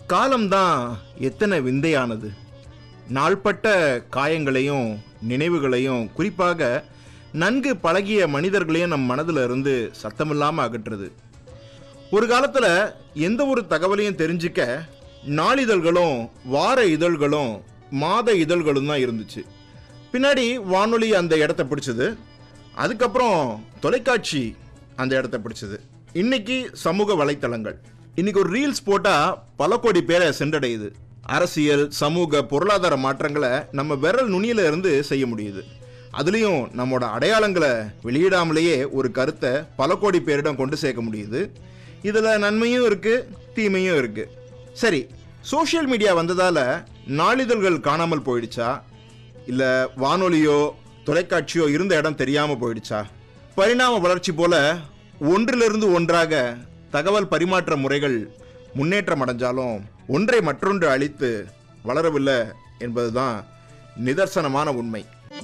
காலம்தான் எத்தனை விந்தையானது நாள்பட்ட காயங்களையும் நினைவுகளையும் குறிப்பாக நன்கு பழகிய மனிதர்களையும் நம் மனதில் இருந்து சத்தமில்லாமல் அகற்றுது ஒரு காலத்தில் எந்த ஒரு தகவலையும் தெரிஞ்சுக்க நாளிதழ்களும் வார இதழ்களும் மாத இதழ்களும் தான் இருந்துச்சு பின்னாடி வானொலி அந்த இடத்த பிடிச்சது அதுக்கப்புறம் தொலைக்காட்சி அந்த இடத்த பிடிச்சது இன்னைக்கு சமூக வலைத்தளங்கள் இன்னைக்கு ஒரு ரீல்ஸ் போட்டால் பல கோடி பேரை சென்றடையுது அரசியல் சமூக பொருளாதார மாற்றங்களை நம்ம விரல் நுனியில இருந்து செய்ய முடியுது அதுலேயும் நம்மோட அடையாளங்களை வெளியிடாமலேயே ஒரு கருத்தை பல கோடி பேரிடம் கொண்டு சேர்க்க முடியுது இதில் நன்மையும் இருக்கு தீமையும் இருக்கு சரி சோஷியல் மீடியா வந்ததால நாளிதழ்கள் காணாமல் போயிடுச்சா இல்லை வானொலியோ தொலைக்காட்சியோ இருந்த இடம் தெரியாமல் போயிடுச்சா பரிணாம வளர்ச்சி போல ஒன்றிலிருந்து ஒன்றாக தகவல் பரிமாற்ற முறைகள் முன்னேற்றம் அடைஞ்சாலும் ஒன்றை மற்றொன்று அழித்து வளரவில்லை என்பதுதான் நிதர்சனமான உண்மை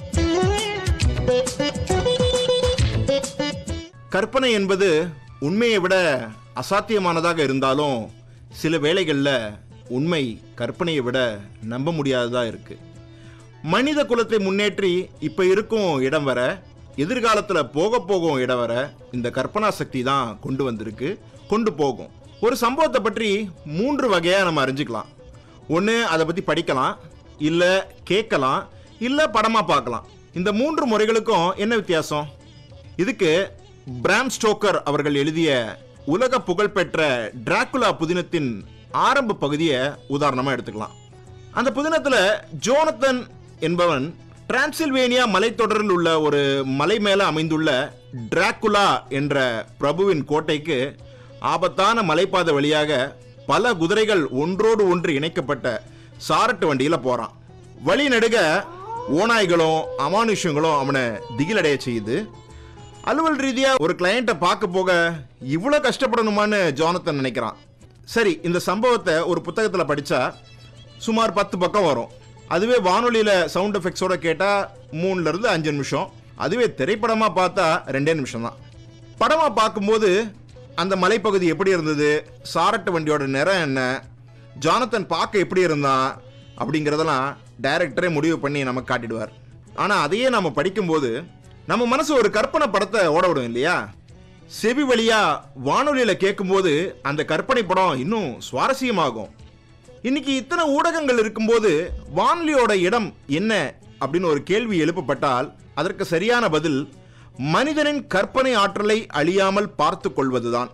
கற்பனை என்பது உண்மையை விட அசாத்தியமானதாக இருந்தாலும் சில வேளைகளில் உண்மை கற்பனையை விட நம்ப முடியாததாக இருக்கு மனித குலத்தை முன்னேற்றி இப்போ இருக்கும் இடம் வர எதிர்காலத்தில் போக போகும் இடம் வர இந்த கற்பனா சக்தி தான் கொண்டு வந்திருக்கு கொண்டு போகும் ஒரு சம்பவத்தை பற்றி மூன்று வகையாக நம்ம அறிஞ்சுக்கலாம் ஒன்று அதை பற்றி படிக்கலாம் இல்லை கேட்கலாம் இல்லை படமாக பார்க்கலாம் இந்த மூன்று முறைகளுக்கும் என்ன வித்தியாசம் இதுக்கு பிராம் ஸ்டோக்கர் அவர்கள் எழுதிய உலக புகழ்பெற்ற டிராகுலா புதினத்தின் ஆரம்ப பகுதியை உதாரணமாக எடுத்துக்கலாம் அந்த புதினத்தில் ஜோனத்தன் என்பவன் டிரான்சில்வேனியா மலைத்தொடரில் உள்ள ஒரு மலை மேலே அமைந்துள்ள டிராகுலா என்ற பிரபுவின் கோட்டைக்கு ஆபத்தான மலைப்பாதை வழியாக பல குதிரைகள் ஒன்றோடு ஒன்று இணைக்கப்பட்ட சாரட்டு வண்டியில் போகிறான் வழி நடுக ஓநாய்களும் அமானுஷங்களும் அவனை திகிலடைய செய்யுது அலுவல் ரீதியா ஒரு கிளையண்ட்டை பார்க்க போக இவ்வளோ கஷ்டப்படணுமான்னு ஜோனத்தன் நினைக்கிறான் சரி இந்த சம்பவத்தை ஒரு புத்தகத்தில் படித்தா சுமார் பத்து பக்கம் வரும் அதுவே வானொலியில் சவுண்ட் எஃபெக்ட்ஸோட கேட்டால் மூணுலேருந்து அஞ்சு நிமிஷம் அதுவே திரைப்படமாக பார்த்தா ரெண்டே நிமிஷம் தான் படமாக பார்க்கும்போது அந்த மலைப்பகுதி எப்படி இருந்தது சாரட்டு வண்டியோட நிறம் என்ன ஜானத்தன் பார்க்க எப்படி இருந்தான் அப்படிங்கிறதெல்லாம் டைரக்டரே முடிவு பண்ணி நமக்கு காட்டிடுவார் ஆனால் அதையே நம்ம படிக்கும்போது நம்ம மனசு ஒரு கற்பனை படத்தை ஓட விடும் இல்லையா செவி வழியா வானொலியில் கேட்கும்போது அந்த கற்பனை படம் இன்னும் சுவாரஸ்யமாகும் இன்னைக்கு இத்தனை ஊடகங்கள் இருக்கும்போது வானொலியோட இடம் என்ன அப்படின்னு ஒரு கேள்வி எழுப்பப்பட்டால் அதற்கு சரியான பதில் மனிதனின் கற்பனை ஆற்றலை அழியாமல் பார்த்து கொள்வதுதான்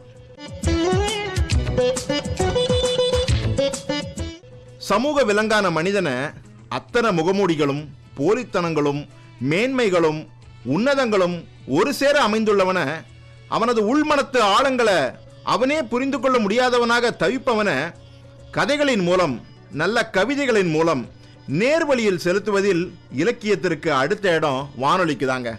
சமூக விலங்கான மனிதனை அத்தனை முகமூடிகளும் போலித்தனங்களும் மேன்மைகளும் உன்னதங்களும் ஒரு சேர அமைந்துள்ளவன அவனது உள்மனத்து ஆழங்களை அவனே புரிந்து கொள்ள முடியாதவனாக தவிப்பவன கதைகளின் மூலம் நல்ல கவிதைகளின் மூலம் நேர்வழியில் செலுத்துவதில் இலக்கியத்திற்கு அடுத்த இடம் வானொலிக்கு தாங்க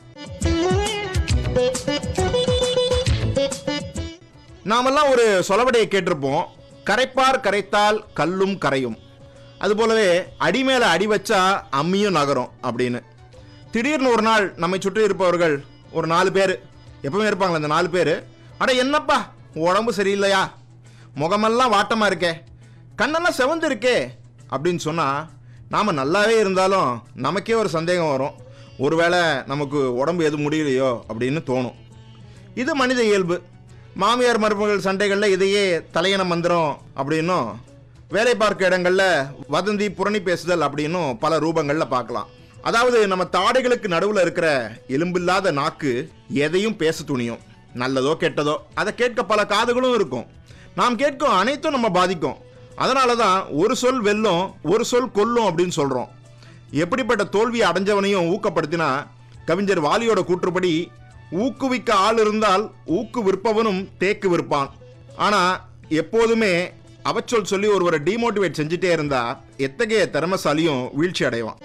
நாமெல்லாம் ஒரு சொலவடையை கேட்டிருப்போம் கரைப்பார் கரைத்தால் கல்லும் கரையும் அதுபோலவே அடி மேல அடி வச்சா அம்மியும் நகரும் அப்படின்னு திடீர்னு ஒரு நாள் நம்மை சுற்றி இருப்பவர்கள் ஒரு நாலு பேர் எப்பவுமே இருப்பாங்களே அந்த நாலு பேர் அட என்னப்பா உடம்பு சரியில்லையா முகமெல்லாம் வாட்டமாக இருக்கே கண்ணெல்லாம் செவந்து இருக்கே அப்படின்னு சொன்னால் நாம் நல்லாவே இருந்தாலும் நமக்கே ஒரு சந்தேகம் வரும் ஒருவேளை நமக்கு உடம்பு எதுவும் முடியலையோ அப்படின்னு தோணும் இது மனித இயல்பு மாமியார் மருமகள் சண்டைகளில் இதையே தலையண மந்திரம் அப்படின்னும் வேலை பார்க்க இடங்களில் வதந்தி புரணி பேசுதல் அப்படின்னும் பல ரூபங்களில் பார்க்கலாம் அதாவது நம்ம தாடைகளுக்கு நடுவில் இருக்கிற எலும்பில்லாத நாக்கு எதையும் பேச துணியும் நல்லதோ கெட்டதோ அதை கேட்க பல காதுகளும் இருக்கும் நாம் கேட்கும் அனைத்தும் நம்ம பாதிக்கும் அதனால தான் ஒரு சொல் வெல்லும் ஒரு சொல் கொல்லும் அப்படின்னு சொல்கிறோம் எப்படிப்பட்ட தோல்வியை அடைஞ்சவனையும் ஊக்கப்படுத்தினா கவிஞர் வாலியோட கூற்றுப்படி ஊக்குவிக்க ஆள் இருந்தால் ஊக்கு விற்பவனும் தேக்கு விற்பான் ஆனா எப்போதுமே அவச்சொல் சொல்லி ஒருவரை டிமோட்டிவேட் செஞ்சுட்டே இருந்தா எத்தகைய திறமசாலியும் வீழ்ச்சி அடைவான்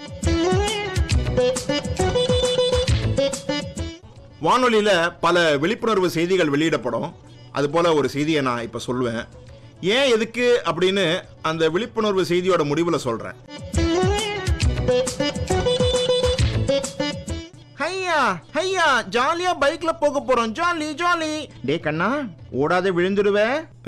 வானொலியில பல விழிப்புணர்வு செய்திகள் வெளியிடப்படும் அது போல ஒரு செய்தியை நான் இப்ப சொல்லுவேன் ஏன் எதுக்கு அப்படின்னு அந்த விழிப்புணர்வு செய்தியோட முடிவுல சொல்றேன் ஹையா ஹையா ஜாலியா பைக்ல போக போறோம் ஜாலி ஜாலி டே கண்ணா ஓடாத விழுந்துடுவே